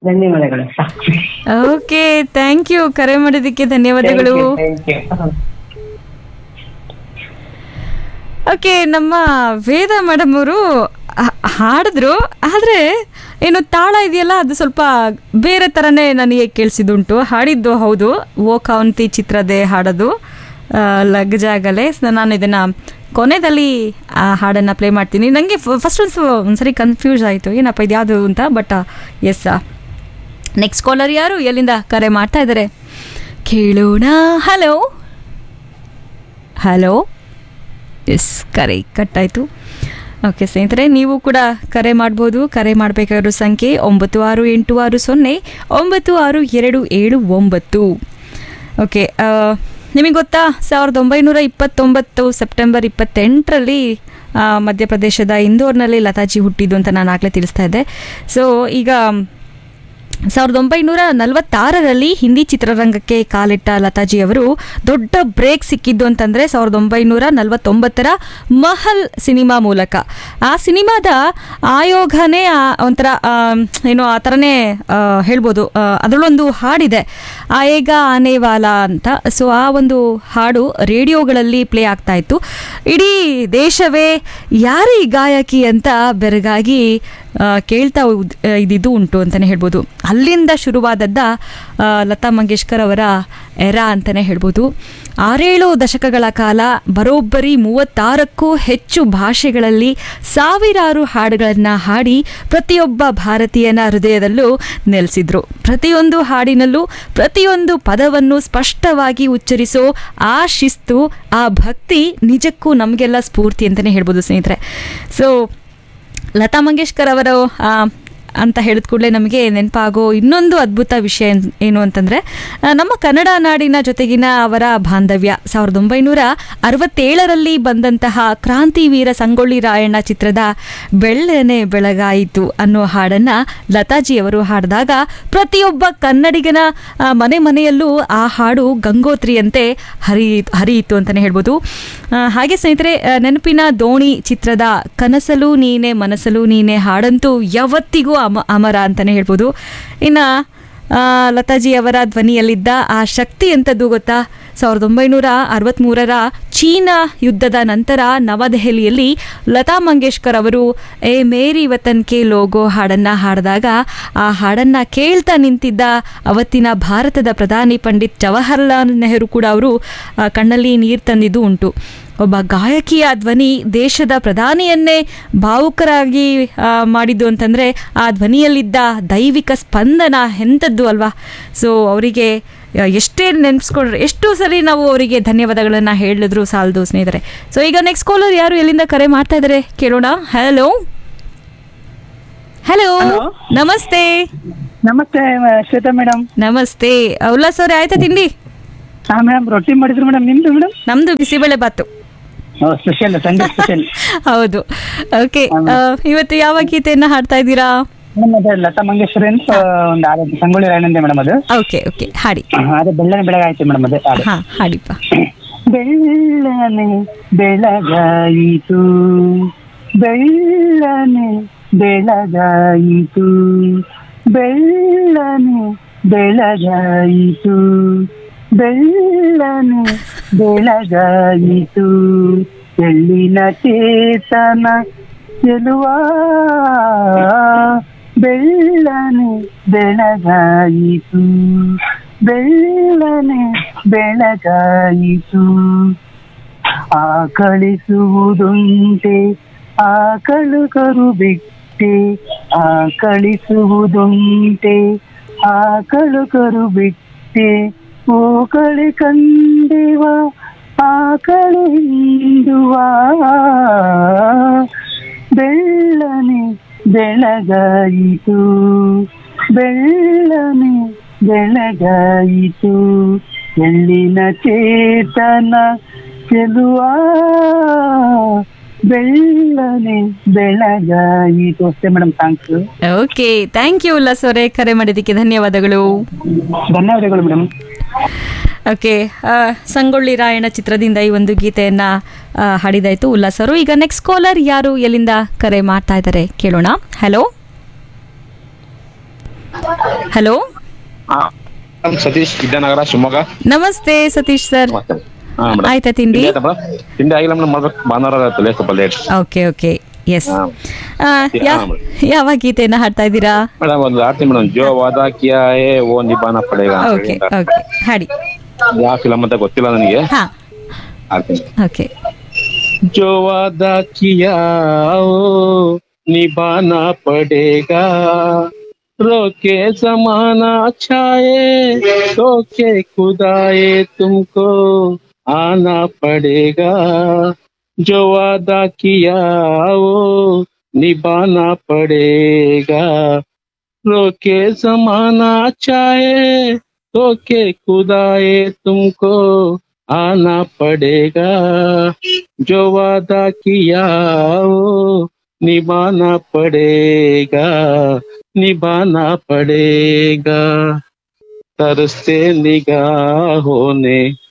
ಧನ್ಯವಾದಗಳು okay thank you ಕರೆ ಮಾಡಿದ್ದಕ್ಕೆ ಧನ್ಯವಾದಗಳು ಥ್ಯಾಂಕ್ ಯು ಓಕೆ ನಮ್ಮ ವೇದ ಮೇಡಮ್ ಅವರು ಹಾಡಿದ್ರು ಆದರೆ ಏನು ತಾಳ ಇದೆಯಲ್ಲ ಅದು ಸ್ವಲ್ಪ ಬೇರೆ ಥರನೇ ನನಗೆ ಕೇಳಿಸಿದುಂಟು ಹಾಡಿದ್ದು ಹೌದು ಓ ಕೌಂತಿ ಚಿತ್ರದೇ ಹಾಡೋದು ಆ, ಲಗ್ಜಾಗಲೇ ಸ- ನಾನು ಇದನ್ನು ಕೊನೆಯಲ್ಲಿ ಆ ಹಾಡನ್ನು ಪ್ಲೇ ಮಾಡ್ತೀನಿ ನನಗೆ ಫಸ್ಟ್ ಒಂದು ಒಂದ್ಸರಿ ಕನ್ಫ್ಯೂಸ್ ಆಯಿತು ಏನಪ್ಪ ಇದು ಯಾವುದು ಅಂತ ಬಟ್ ಎಸ್ ನೆಕ್ಸ್ಟ್ ಕಾಲರ್ ಯಾರು ಎಲ್ಲಿಂದ ಕರೆ ಮಾಡ್ತಾ ಇದ್ದಾರೆ ಕೇಳೋಣ ಹಲೋ ಹಲೋ ಎಸ್ ಕರೆ ಕಟ್ಟಾಯಿತು ಓಕೆ ಸ್ನೇಹಿತರೆ ನೀವು ಕೂಡ ಕರೆ ಮಾಡ್ಬೋದು ಕರೆ ಮಾಡಬೇಕಾಗಿರೋ ಸಂಖ್ಯೆ ಒಂಬತ್ತು ಆರು ಎಂಟು ಆರು ಸೊನ್ನೆ ಒಂಬತ್ತು ಆರು ಎರಡು ಏಳು ಒಂಬತ್ತು ಓಕೆ ನಿಮಗೆ ಗೊತ್ತಾ ಸಾವಿರದ ಒಂಬೈನೂರ ಇಪ್ಪತ್ತೊಂಬತ್ತು ಸೆಪ್ಟೆಂಬರ್ ಇಪ್ಪತ್ತೆಂಟರಲ್ಲಿ ಆ, ಮಧ್ಯಪ್ರದೇಶದ ಇಂದೋರ್ನಲ್ಲಿ ಲತಾಜಿ ಹುಟ್ಟಿದ್ದು ಅಂತ ನಾನು ಆಗಲೇ ತಿಳಿಸ್ತಾ ಇದ್ದೆ ಸೊ ಈಗ ಸಾವಿರದ ಒಂಬೈನೂರ ನಲವತ್ತಾರರಲ್ಲಿ ಹಿಂದಿ ಚಿತ್ರರಂಗಕ್ಕೆ ಕಾಲಿಟ್ಟ ಲತಾಜಿ ಅವರು ದೊಡ್ಡ ಬ್ರೇಕ್ ಸಿಕ್ಕಿದ್ದು ಅಂತಂದರೆ ಸಾವಿರದ ಒಂಬೈನೂರ ನಲವತ್ತೊಂಬತ್ತರ ಮಹಲ್ ಸಿನಿಮಾ ಮೂಲಕ ಆ ಸಿನಿಮಾದ ಆಯೋಗನೇ ಆ ಒಂಥರ ಆ, ಏನೋ ಆ ಥರನೇ ಆ, ಹೇಳ್ಬೋದು ಆ, ಅದರಲ್ಲೊಂದು ಹಾಡಿದೆ ಆಯೇಗ ಆನೆವಾಲ ಅಂತ ಸೊ ಆ ಒಂದು ಹಾಡು ರೇಡಿಯೋಗಳಲ್ಲಿ ಪ್ಲೇ ಆಗ್ತಾ ಇತ್ತು ಇಡೀ ದೇಶವೇ ಯಾರೀ ಗಾಯಕಿ ಅಂತ ಬೆರಗಾಗಿ ಆ, ಕೇಳ್ತಾ ಉದ್- ಆ, ಇದ್ದಿದ್ದು ಉಂಟು ಅಂತಲೇ ಹೇಳ್ಬೋದು ಅಲ್ಲಿಂದ ಶುರುವಾದದ್ದ ಆ, ಲತಾ ಮಂಗೇಶ್ಕರ್ ಅವರ ಎರ ಅಂತಲೇ ಹೇಳ್ಬೋದು ಆರೇಳು ದಶಕಗಳ ಕಾಲ ಬರೋಬ್ಬರಿ ಮೂವತ್ತಾರಕ್ಕೂ ಹೆಚ್ಚು ಭಾಷೆಗಳಲ್ಲಿ ಸಾವಿರಾರು ಹಾಡುಗಳನ್ನು ಹಾಡಿ ಪ್ರತಿಯೊಬ್ಬ ಭಾರತೀಯನ ಹೃದಯದಲ್ಲೂ ನೆಲೆಸಿದ್ರು ಪ್ರತಿಯೊಂದು ಹಾಡಿನಲ್ಲೂ ಪ್ರತಿಯೊಂದು ಪದವನ್ನು ಸ್ಪಷ್ಟವಾಗಿ ಉಚ್ಚರಿಸೋ ಆ ಶಿಸ್ತು ಆ ಭಕ್ತಿ ನಿಜಕ್ಕೂ ನಮಗೆಲ್ಲ ಸ್ಫೂರ್ತಿ ಅಂತಲೇ ಹೇಳ್ಬೋದು ಸ್ನೇಹಿತರೆ ಸೊ ಲತಾ ಮಂಗೇಶ್ಕರ್ ಅವರು ಆ, ಅಂತ ಹೇಳಿದ ಕೂಡಲೇ ನಮಗೆ ನೆನಪಾಗೋ ಇನ್ನೊಂದು ಅದ್ಭುತ ವಿಷಯ ಏನ್- ಏನು ಅಂತಂದರೆ ನಮ್ಮ ಕನ್ನಡ ನಾಡಿನ ಜೊತೆಗಿನ ಅವರ ಬಾಂಧವ್ಯ ಸಾವಿರದ ಒಂಬೈನೂರ ಅರವತ್ತೇಳರಲ್ಲಿ ಬಂದಂತಹ ಕ್ರಾಂತಿವೀರ ಸಂಗೊಳ್ಳಿ ರಾಯಣ್ಣ ಚಿತ್ರದ ಬೆಳ್ಳನೆ ಬೆಳಗಾಯಿತು ಅನ್ನೋ ಹಾಡನ್ನು ಲತಾಜಿಯವರು ಹಾಡಿದಾಗ ಪ್ರತಿಯೊಬ್ಬ ಕನ್ನಡಿಗನ ಆ, ಮನೆ ಮನೆಯಲ್ಲೂ ಆ ಹಾಡು ಗಂಗೋತ್ರಿಯಂತೆ ಹರಿ ಹರಿಯಿತು ಅಂತಲೇ ಹೇಳ್ಬೋದು ಆ, ಹಾಗೆ ಸ್ನೇಹಿತರೆ ಆ, ನೆನಪಿನ ದೋಣಿ ಚಿತ್ರದ ಕನಸಲು ನೀನೆ ಮನಸ್ಸಲು ನೀನೆ ಹಾಡಂತೂ ಯಾವತ್ತಿಗೂ ಅಮ ಅಮರ ಅಂತಲೇ ಹೇಳ್ಬೋದು ಇನ್ನು ಆ, ಲತಾಜಿ ಅವರ ಧ್ವನಿಯಲ್ಲಿದ್ದ ಆ ಶಕ್ತಿ ಎಂಥದ್ದು ಗೊತ್ತಾ ಸಾವಿರದ ಒಂಬೈನೂರ ಅರವತ್ತ್ಮೂರರ ಚೀನಾ ಯುದ್ಧದ ನಂತರ ನವದೆಹಲಿಯಲ್ಲಿ ಲತಾ ಮಂಗೇಶ್ಕರ್ ಅವರು ಏ ಮೇರಿ ವತನ್ ಕೆ ಲೋಗೋ ಹಾಡನ್ನು ಹಾಡಿದಾಗ ಆ ಹಾಡನ್ನು ಕೇಳ್ತಾ ನಿಂತಿದ್ದ ಅವತ್ತಿನ ಭಾರತದ ಪ್ರಧಾನಿ ಪಂಡಿತ್ ಜವಾಹರ್ಲಾಲ್ ನೆಹರು ಕೂಡ ಅವರು ಆ, ಕಣ್ಣಲ್ಲಿ ನೀರು ತಂದಿದ್ದು ಉಂಟು ಒಬ್ಬ ಗಾಯಕಿಯ ಧ್ವನಿ ದೇಶದ ಪ್ರಧಾನಿಯನ್ನೇ ಭಾವುಕರಾಗಿ ಆ, ಮಾಡಿದ್ದು ಅಂತಂದರೆ ಆ ಧ್ವನಿಯಲ್ಲಿದ್ದ ದೈವಿಕ ಸ್ಪಂದನ ಎಂಥದ್ದು ಅಲ್ವಾ ಸೊ ಅವರಿಗೆ ಆ, ಎಷ್ಟೇ ನೆನೆಸ್ಕೊಂಡ್ರೆ ಎಷ್ಟು ಸರಿ ನಾವು ಅವರಿಗೆ ಧನ್ಯವಾದಗಳನ್ನು ಹೇಳಿದ್ರು ಸಾಲದು ಸ್ನೇಹಿತರೆ ಸೊ ಈಗ ನೆಕ್ಸ್ಟ್ ಕಾಲರ್ ಯಾರು ಎಲ್ಲಿಂದ ಕರೆ ಮಾಡ್ತಾ ಇದ್ದಾರೆ ಕೇಳೋಣ ಹಲೋ ಹಲೋ Hello. ನಮಸ್ತೆ ನಮಸ್ತೆ ಮ- ಶ್ವೇತಾ ಮೇಡಮ್ ನಮಸ್ತೆ ಉಲ್ಲಾಸ್ ಅವ್ರೆ ಆಯ್ತಾ ತಿಂಡಿ ಹಾ ಮೇಡಮ್ ರೊಟ್ಟಿ ಮಾಡಿದ್ರು ಮೇಡಮ್ ನಿಮ್ದು ಮೇಡಮ್ ನಮ್ದು bisibele bath special Sunday special ಹೌದು ಓಕೆ ಇವತ್ತು ಯಾವ ಗೀತೆಯನ್ನ ಹಾಡ್ತಾ ಇದ್ದೀರಾ ಮೇಡಮ್ ಅದೇ ಲತಾ ಮಂಗೇಶ್ವರಿ ಅಂತ ಒಂದು ಆರೋಗ್ಯ ಸಂಗೊಳ್ಳಿ ರಾಯಣ್ಣಂದೆ ಮೇಡಮ್ ಅದು ಓಕೆ ಓಕೆ ಹಾಡಿ ಅದೇ ಬೆಳ್ಳನೆ ಬೆಳಗಾಯ್ತು ಮೇಡಮ್ ಅದೇ ಹಾಡು. ಹಾ ಹಾಡಿಪ್ಪ ಬೆಳ್ಳನೆ ಬೆಳಗಾಯಿತು ಬೆಳ್ಳನೆ ಬೆಳಗಾಯಿತು ಬೆಳ್ಳನೆ ಬೆಳಗಾಯಿತು ಬೆಳ್ಳನೆ ಬೆಳಗಾಯಿತು ಎಳ್ಳಿನ ಚೇತನ ಚೆಲುವ ಬೆಳ್ಳನೆ ಬೆಳಗಾಯಿತು ಬೆಳ್ಳನೆ ಬೆಳಗಾಯಿತು ಆಕಳಿಸುವುದುಂಟೆ ಆಕಳು ಕರು ಬಿಟ್ಟೆ ಆಕಳಿಸುವುದುಂಟೆ ಆಕಳು ಕರು ಬಿಟ್ಟೆ ಓಕಳಿ ಕಂಡಿವ ಆಕಳು ಹಿಂಡುವ ಬೆಳ್ಳನೆ ಬೆಳಗಾಯಿತು ಬೆಳ್ಳನೆ ಬೆಳಗಾಯಿತು ಎಳ್ಳಿನ ಚೇತನ ಚೆಲುವ ಬೆಳ್ಳನೆ ಬೆಳಗಾಯಿತು ಅಷ್ಟೇ madam thanks okay thank you Ullas ಅವರೇ ಕರೆ ಮಾಡಿದ್ದಕ್ಕೆ ಧನ್ಯವಾದಗಳು ಧನ್ಯವಾದಗಳು ಮೇಡಮ್ ಓಕೆ ಸಂಗೊಳ್ಳಿ ರಾಯಣ್ಣ ಚಿತ್ರದಿಂದ ಈ ಒಂದು ಗೀತೆಯನ್ನ ಆ, ಹಾಡಿದಾಯ್ತು ಉಲ್ಲಾಸ್ ಅವರು ಈಗ ನೆಕ್ಸ್ಟ್ ಕಾಲರ್ ಯಾರು ಎಲ್ಲಿಂದ ಕರೆ ಮಾಡ್ತಾ ಇದ್ದಾರೆ ಕೇಳೋಣ hello hello madam Satish Vidyanagara Shivamogga ನಮಸ್ತೆ ಸತೀಶ್ ಸರ್ ನಮಸ್ತೆ ಹಾ ಮೇಡಮ್ ಆಯ್ತಾ ತಿಂಡಿ ಆಯ್ತಾ ಮೇಡಮ್ ತಿಂಡಿ ಆಗಿಲ್ಲ ಮೇಡಮ್ ಮಾಡ್ಬೇಕು ಭಾನುವಾರ ತಲೆ ಸ್ವಲ್ಪ ಲೇಟ್ ಓಕೆ ಓಕೆ ಎಸ್ ಹಾ. ಯಾವ ಗೀತೆನ ಹಾಡ್ತಾ ಇದ್ದೀರಾ ಮೇಡಮ್ ಒಂದು ಆಡ್ತೀನಿ ಮೇಡಮ್ ಜೋ ವಾದ ಕಿಯಾ ಏ ಓ ನಿಬಾನ ಪಡೇಗ ಅಂತ ಓಕೆ ಹೇಳಿ. ಓಕೆ ಹಾಡಿ ಯಾವ ಫಿಲಮ್ ಅಂತ ಗೊತ್ತಿಲ್ಲ ನನಗೆ ಹಾ ಆಡ್ತೀನಿ ಓಕೆ जो वादा किया ओ निभाना पड़ेगा रोके जमाना छाए रोके खुदाए तुमको आना पड़ेगा जो वादा किया वो निभाना पड़ेगा रोके जमाना चाहे रोके खुदाए तुमको आना पड़ेगा जो वादा किया वो निभाना पड़ेगा निभाना पड़ेगा तरसते निगाहों ने